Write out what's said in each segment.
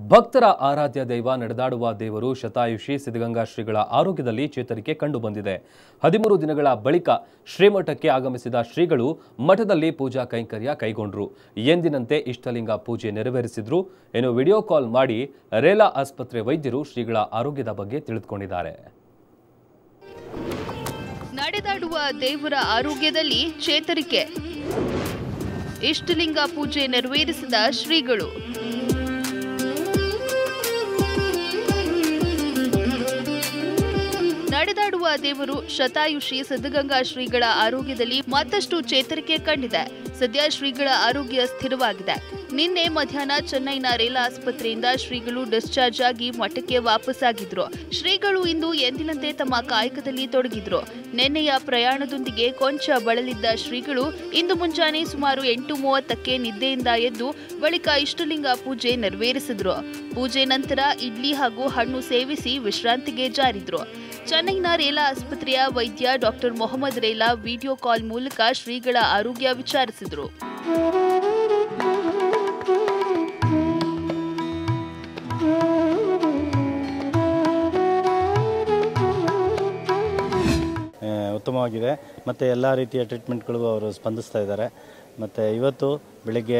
ಭಕ್ತರ ಆರಾಧ್ಯ ದೈವ ನಡೆದಾಡುವ ದೇವರು ಶತಾಯುಷಿ ಸಿದ್ಧಗಂಗಾ ಶ್ರೀಗಳ ಆರೋಗ್ಯದಲ್ಲಿ ಚೇತರಿಕೆ ಕಂಡುಬಂದಿದೆ ಹದಿಮೂರು ದಿನಗಳ ಬಳಿಕ ಶ್ರೀಮಠಕ್ಕೆ ಆಗಮಿಸಿದ ಶ್ರೀಗಳು ಮಠದಲ್ಲಿ ಪೂಜಾ ಕೈಂಕರ್ಯ ಕೈಗೊಂಡ್ರು ಎಂದಿನಂತೆ ಇಷ್ಟಲಿಂಗ ಪೂಜೆ ನೆರವೇರಿಸಿದ್ರು ಇನ್ನು ವಿಡಿಯೋ ಕಾಲ್ ಮಾಡಿ ರೇಲಾ ಆಸ್ಪತ್ರೆ ವೈದ್ಯರು ಶ್ರೀಗಳ ಆರೋಗ್ಯದ ಬಗ್ಗೆ ತಿಳಿದುಕೊಂಡಿದ್ದಾರೆ ನಡೆದಾಡುವ ದೇವರ ಆರೋಗ್ಯದಲ್ಲಿ ಚೇತರಿಕೆ ಇಷ್ಟಲಿಂಗ ಪೂಜೆ ನೆರವೇರಿಸಿದ ಶ್ರೀಗಳು ನಡೆದಾಡುವ ದೇವರು ಶತಾಯುಷಿ ಸಿದ್ಧಗಂಗಾ ಶ್ರೀಗಳ ಆರೋಗ್ಯದಲ್ಲಿ ಮತ್ತಷ್ಟು ಚೇತರಿಕೆ ಕಂಡಿದೆ ಸದ್ಯ ಶ್ರೀಗಳ ಆರೋಗ್ಯ ಸ್ಥಿರವಾಗಿದೆ ನಿನ್ನೆ ಮಧ್ಯಾಹ್ನ ಚೆನ್ನೈನ ರೇಲಾ ಆಸ್ಪತ್ರೆಯಿಂದ ಶ್ರೀಗಳು ಡಿಸ್ಚಾರ್ಜ್ ಆಗಿ ಮಠಕ್ಕೆ ವಾಪಸ್ಸಾಗಿದ್ರು ಶ್ರೀಗಳು ಇಂದು ಎಂದಿನಂತೆ ತಮ್ಮ ಕಾಯಕದಲ್ಲಿ ತೊಡಗಿದ್ರು ನಿನ್ನೆಯ ಪ್ರಯಾಣದೊಂದಿಗೆ ಕೊಂಚ ಬಳಲಿದ್ದ ಶ್ರೀಗಳು ಇಂದು ಮುಂಜಾನೆ ಸುಮಾರು ಎಂಟು ಮೂವತ್ತಕ್ಕೆ ನಿದ್ದೆಯಿಂದ ಎದ್ದು ಬಳಿಕ ಇಷ್ಟಲಿಂಗ ಪೂಜೆ ನೆರವೇರಿಸಿದ್ರು ಪೂಜೆ ನಂತರ ಇಡ್ಲಿ ಹಾಗೂ ಹಣ್ಣು ಸೇವಿಸಿ ವಿಶ್ರಾಂತಿಗೆ ಜಾರಿದ್ರು ಚೆನ್ನೈನ ರೇಲಾ ಆಸ್ಪತ್ರೆಯ ವೈದ್ಯ doctor Mohammed Rela video call ಮೂಲಕ ಶ್ರೀಗಳ ಆರೋಗ್ಯ ವಿಚಾರಿಸಿದ್ರು ಆ, ಉತ್ತಮವಾಗಿದೆ ಮತ್ತು ಎಲ್ಲ ರೀತಿಯ ಟ್ರೀಟ್ಮೆಂಟ್ಗಳಿಗೂ ಅವರು ಸ್ಪಂದಿಸ್ತಾ ಇದ್ದಾರೆ ಮತ್ತು ಇವತ್ತು ಬೆಳಿಗ್ಗೆ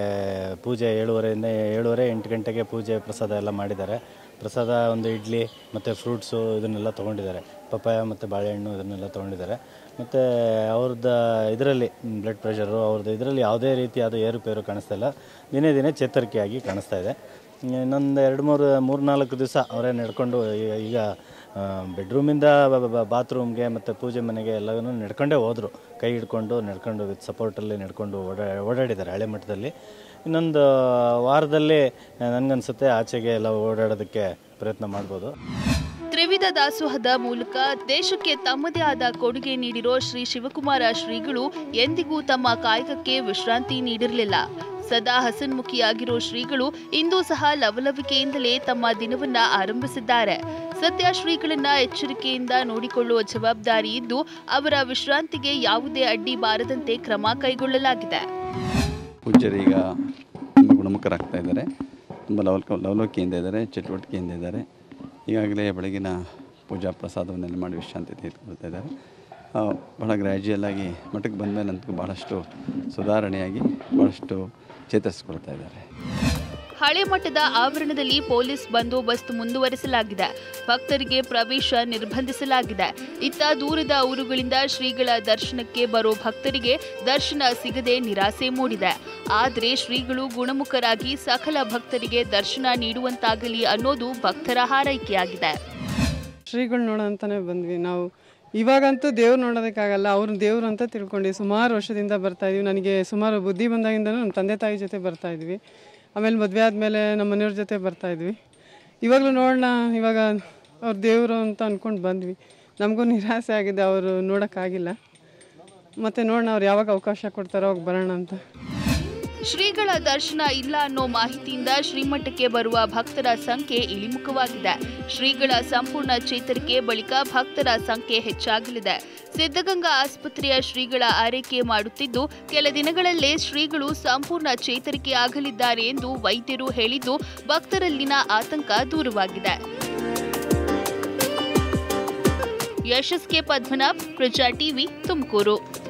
ಪೂಜೆ ಏಳುವರೆಯಿಂದ ಏಳುವರೆ ಎಂಟು ಗಂಟೆಗೆ ಪೂಜೆ ಪ್ರಸಾದ ಎಲ್ಲ ಮಾಡಿದ್ದಾರೆ ಪ್ರಸಾದ ಒಂದು ಇಡ್ಲಿ ಮತ್ತು ಫ್ರೂಟ್ಸು ಇದನ್ನೆಲ್ಲ ತೊಗೊಂಡಿದ್ದಾರೆ ಪಪ್ಪಾಯ ಮತ್ತು ಬಾಳೆಹಣ್ಣು ಇದನ್ನೆಲ್ಲ ತೊಗೊಂಡಿದ್ದಾರೆ ಮತ್ತು ಅವ್ರದ್ದು ಇದರಲ್ಲಿ ಬ್ಲಡ್ ಪ್ರೆಷರು ಅವ್ರದ್ದು ಇದರಲ್ಲಿ ಯಾವುದೇ ರೀತಿಯಾದ ಏರುಪೇರು ಕಾಣಿಸ್ತಾ ಇಲ್ಲ ದಿನೇ ದಿನೇ ಚೇತರಿಕೆಯಾಗಿ ಕಾಣಿಸ್ತಾ ಇದೆ ಇನ್ನೊಂದು ಎರಡು ಮೂರು ಮೂರು ನಾಲ್ಕು ದಿವಸ ಅವರೇ ನಡ್ಕೊಂಡು ಈ- ಈಗ ಆ, ಬೆಡ್ರೂಮಿಂದ ಬಾತ್ರೂಮ್ಗೆ ಮತ್ತು ಪೂಜೆ ಮನೆಗೆ ಎಲ್ಲವನ್ನೂ ನಡ್ಕೊಂಡೇ ಹೋದರು ಕೈ ಹಿಡ್ಕೊಂಡು ನಡ್ಕೊಂಡು ವಿತ್ ಸಪೋರ್ಟಲ್ಲಿ ನಡ್ಕೊಂಡು ಓಡಾ ಓಡಾಡಿದ್ದಾರೆ ಹಳೆ ಮಠದಲ್ಲಿ ಇನ್ನೊಂದು ವಾರದಲ್ಲಿ ನನಗನ್ಸುತ್ತೆ ಆಚೆಗೆ ಎಲ್ಲ ಓಡಾಡೋದಕ್ಕೆ ಪ್ರಯತ್ನ ಮಾಡ್ಬೋದು ತ್ರಿವಿಧ ದಾಸೋಹದ ಮೂಲಕ ದೇಶಕ್ಕೆ ತಮ್ಮದೇ ಆದ ಕೊಡುಗೆ ನೀಡಿರೋ ಶ್ರೀ ಶಿವಕುಮಾರ ಶ್ರೀಗಳು ಎಂದಿಗೂ ತಮ್ಮ ಕಾಯಕಕ್ಕೆ ವಿಶ್ರಾಂತಿ ನೀಡಿರಲಿಲ್ಲ ಸದಾ ಹಸನ್ಮುಖಿಯಾಗಿರೋ ಶ್ರೀಗಳು ಇಂದು ಸಹ ಲವಲವಿಕೆಯಿಂದಲೇ ತಮ್ಮ ದಿನವನ್ನ ಆರಂಭಿಸಿದ್ದಾರೆ ಸತ್ಯ ಶ್ರೀಗಳನ್ನ ಎಚ್ಚರಿಕೆಯಿಂದ ನೋಡಿಕೊಳ್ಳುವ ಜವಾಬ್ದಾರಿ ಇದ್ದು ಅವರ ವಿಶ್ರಾಂತಿಗೆ ಯಾವುದೇ ಅಡ್ಡಿ ಬಾರದಂತೆ ಕ್ರಮ ಕೈಗೊಳ್ಳಲಾಗಿದೆ ಪೂಜ್ಯರೀಗ ತುಂಬ ಗುಣಮುಖರಾಗ್ತಾ ಇದ್ದಾರೆ ತುಂಬ ಲವಲ್ಕ ಲವಲವಿಕೆಯಿಂದ ಇದ್ದಾರೆ ಚಟುವಟಿಕೆಯಿಂದ ಇದ್ದಾರೆ ಈಗಾಗಲೇ ಬೆಳಗಿನ ಪೂಜಾ ಪ್ರಸಾದವನ್ನೆಲ್ಲ ಮಾಡಿ ವಿಶ್ರಾಂತಿ ತೆಗೆದುಕೊಳ್ತಾ ಇದ್ದಾರೆ ಆ, ಬಹಳ ಗ್ರ್ಯಾಜುಯಲ್ ಆಗಿ ಮಠಕ್ಕೆ ಬಂದ ಮೇಲೆ ಅಂತೂ ಭಾಳಷ್ಟು ಸುಧಾರಣೆಯಾಗಿ ಭಾಳಷ್ಟು ಚೇತರಿಸ್ಕೊಳ್ತಾ ಇದ್ದಾರೆ ಹಳೆ ಮಠದ ಆವರಣದಲ್ಲಿ ಪೊಲೀಸ್ ಬಂದೋಬಸ್ತ್ ಮುಂದುವರಿಸಲಾಗಿದೆ ಭಕ್ತರಿಗೆ ಪ್ರವೇಶ ನಿರ್ಬಂಧಿಸಲಾಗಿದೆ ಇತ್ತ ದೂರದ ಊರುಗಳಿಂದ ಶ್ರೀಗಳ ದರ್ಶನಕ್ಕೆ ಬರೋ ಭಕ್ತರಿಗೆ ದರ್ಶನ ಸಿಗದೆ ನಿರಾಸೆ ಮೂಡಿದೆ ಆದರೆ ಶ್ರೀಗಳು ಗುಣಮುಖರಾಗಿ ಸಕಲ ಭಕ್ತರಿಗೆ ದರ್ಶನ ನೀಡುವಂತಾಗಲಿ ಅನ್ನೋದು ಭಕ್ತರ ಹಾರೈಕೆಯಾಗಿದೆ ಶ್ರೀಗಳು ನೋಡೋಂತಾನೆ ಬಂದ್ವಿ ನಾವು ಇವಾಗಂತೂ ದೇವ್ರು ನೋಡೋದಕ್ಕಾಗಲ್ಲ ಅವ್ರು ದೇವ್ರು ಅಂತ ತಿಳ್ಕೊಂಡು ಸುಮಾರು ವರ್ಷದಿಂದ ಬರ್ತಾ ಇದೀವಿ ನನಗೆ ಸುಮಾರು ಬುದ್ಧಿ ಬಂದಾಗಿಂದನೂ ನಮ್ಮ ತಂದೆ ತಾಯಿ ಜೊತೆ ಬರ್ತಾ ಇದ್ವಿ ಆಮೇಲೆ ಮದುವೆ ಆದಮೇಲೆ ನಮ್ಮ ಮನೆಯವ್ರ ಜೊತೆ ಬರ್ತಾ ಇದ್ವಿ ಇವಾಗಲೂ ನೋಡೋಣ ಇವಾಗ ಅವ್ರು ದೇವರು ಅಂತ ಅಂದ್ಕೊಂಡು ಬಂದ್ವಿ ನಮಗೂ ನಿರಾಸೆ ಆಗಿದೆ ಅವರು ನೋಡೋಕ್ಕಾಗಿಲ್ಲ ಮತ್ತು ನೋಡೋಣ ಅವ್ರು ಯಾವಾಗ ಅವಕಾಶ ಕೊಡ್ತಾರೋ ಅವಾಗ ಬರೋಣ ಅಂತ ಶ್ರೀಗಳ ದರ್ಶನ ಇಲ್ಲ ಅನ್ನೋ ಮಾಹಿತಿಯಿಂದ ಶ್ರೀಮಠಕ್ಕೆ ಬರುವ ಭಕ್ತರ ಸಂಖ್ಯೆ ಇಳಿಮುಖವಾಗಿದೆ ಶ್ರೀಗಳ ಸಂಪೂರ್ಣ ಚೇತರಿಕೆ ಬಳಿಕ ಭಕ್ತರ ಸಂಖ್ಯೆ ಹೆಚ್ಚಾಗಲಿದೆ ಸಿದ್ಧಗಂಗಾ ಆಸ್ಪತ್ರೆಯ ಶ್ರೀಗಳ ಆರೈಕೆ ಮಾಡುತ್ತಿದ್ದು ಕೆಲ ದಿನಗಳಲ್ಲೇ ಶ್ರೀಗಳು ಸಂಪೂರ್ಣ ಚೇತರಿಕೆ ಆಗಲಿದ್ದಾರೆ ಎಂದು ವೈದ್ಯರು ಹೇಳಿದ್ದು ಭಕ್ತರಲ್ಲಿನ ಆತಂಕ ದೂರವಾಗಿದೆ ಯಶಸ್ಕೆ ಪದ್ಮನಾಭ್ ಪ್ರಜಾ ಟಿವಿ ತುಮಕೂರು